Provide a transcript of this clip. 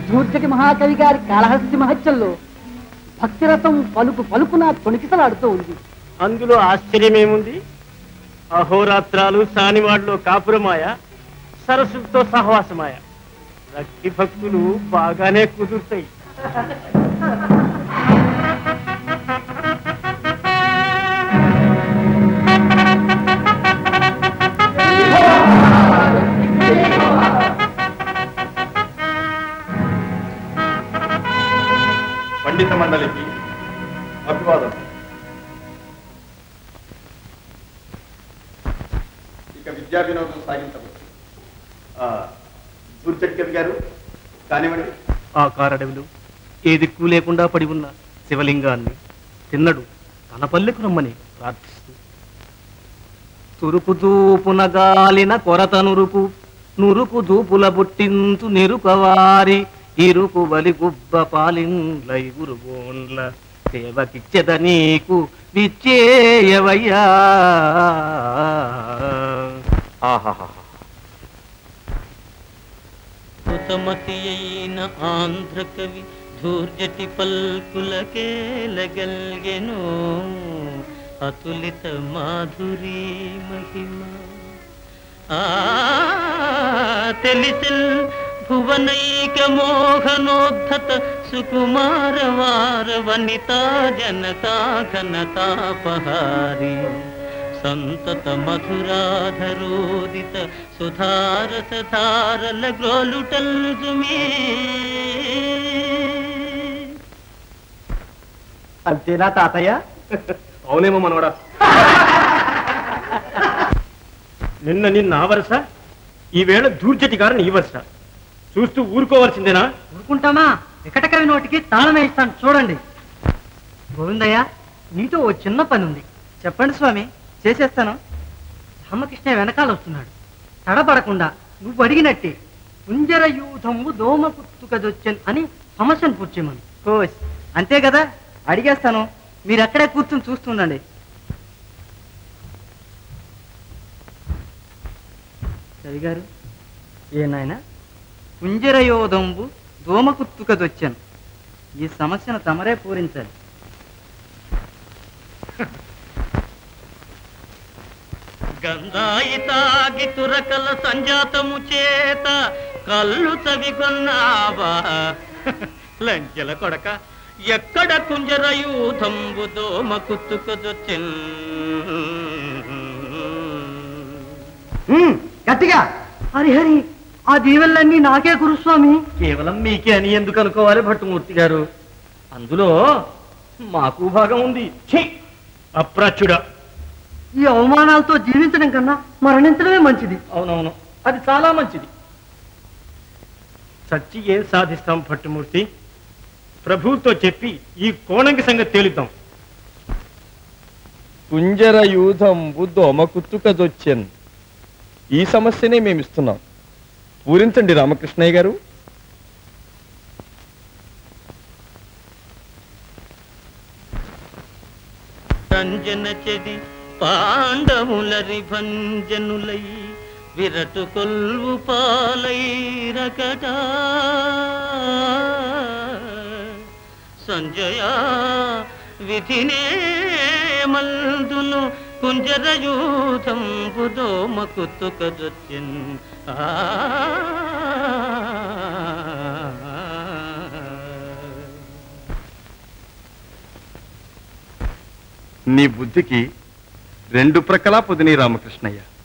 ధూర్జటి మహాకవి గారి కాళహస్తి మహత్యంలో భక్తిరథం పలుకు పలుకున తొణికిసలాడుతూ ఉంది అందులో ఆశ్చర్యమేముంది అహోరాత్రాలు సానివాడలో కాపురమాయ సరస్సుతో సహవాసమాయ భక్తి భక్తులు బాగానే కుదురుతాయి పండిత మండలికి అభివాదం ఇక విద్యా వినోదం సాగించవచ్చు దూర్చట్కవి గారు కానివ్వండి ఆ కారడవిలు ఏ దిక్కు లేకుండా పడి ఉన్న శివలింగాన్ని తిన్నడు తన పల్లెకు రమ్మని ప్రార్థిస్తూ తురుకు దూపున గాలిన కొరత నురుకు నురుకు దూపుల బుట్టింతు నెరుకవారి ఇరుకు బలి గుబ్బ పాలిండ్ల ఇగురు బోండ్ల సేవకిచ్చెద నీకు విచ్చేయవయ్యా ఆహాహా కృతమతి అయిన ఆంధ్ర కవి ధూర్జటి పల్కులకేలగల్గెను అతులిత మాధురీ మహిమ ఆ తెలిసిల్ భువనైక మోహనోద్ధత సుకుమార వార వనితా జనతా ఘనతాపహారి సంతత మధురాధరోదిత సుధారస ధారల గ్రోలుటల్ జుమే అంతేనా తాతయ్య అవునేమో మనవడా నిన్న నిన్న ఆ వరుస ఈవేళ దూర్జటి గారిని ఈ వరుస చూస్తూ ఊరుకోవాల్సిందేనా ఊరుకుంటామా వికటకవి నోటికి తాళం వేస్తాను చూడండి గోవిందయ్య నీతో ఓ చిన్న పని ఉంది చెప్పండి స్వామి చేసేస్తాను రామకృష్ణ వెనకాల వస్తున్నాడు తడబడకుండా నువ్వు అడిగినట్టే కుంజర యూధము దోమ కుత్తుకదొచ్చన్ అని సమస్యను పూర్చేమను కోచ్ అంతే కదా అడిగేస్తాను మీరు అక్కడే కూర్చొని చూస్తుండండి కవి గారు ఏ నాయనా కుంజరయోధంబు దోమకుత్తుకదొచ్చాను ఈ సమస్యను తమరే పూరించాలి గంధాయి తాగి తురకల సంజాతము చేత కళ్ళు చవిగొన్నావా లంచెల కొడక ఎక్కడ కుంజరయూధంబు దోమ కుత్తుకొదొచ్చెన్ గట్టిగా హరి హరి ఆ దీవెనలన్నీ నాకే గురుస్వామి కేవలం మీకే అని ఎందుకు అనుకోవాలి భట్టుమూర్తి గారు అందులో మాకు భాగం ఉంది ఛీ! అప్రాచ్యుడా ఈ అవమానాలతో జీవించడం కన్నా మరణించడమే మంచిది అవునవును అది చాలా మంచిది చచ్చి ఏం సాధిస్తాం భట్టుమూర్తి ప్రభువుతో చెప్పి ఈ కోణంకి సంగతి తేలుద్దాం కుంజర యూధంబు దోమ కుత్తుకదొచ్చెన్ ఈ సమస్యనే మేము ఇస్తున్నాం పూరించండి రామకృష్ణయ్య గారు రంజన చెడి పాండములరి భంజనులై విరటు కొల్వు పాలైరకట సంజయ విధినే మల్దును కుంజరయూథం బుదోమ కుత్తుకదొచ్చెన్ ఆ నీ బుద్ధికి రెండు ప్రక్కలా పొదిని రామకృష్ణయ్య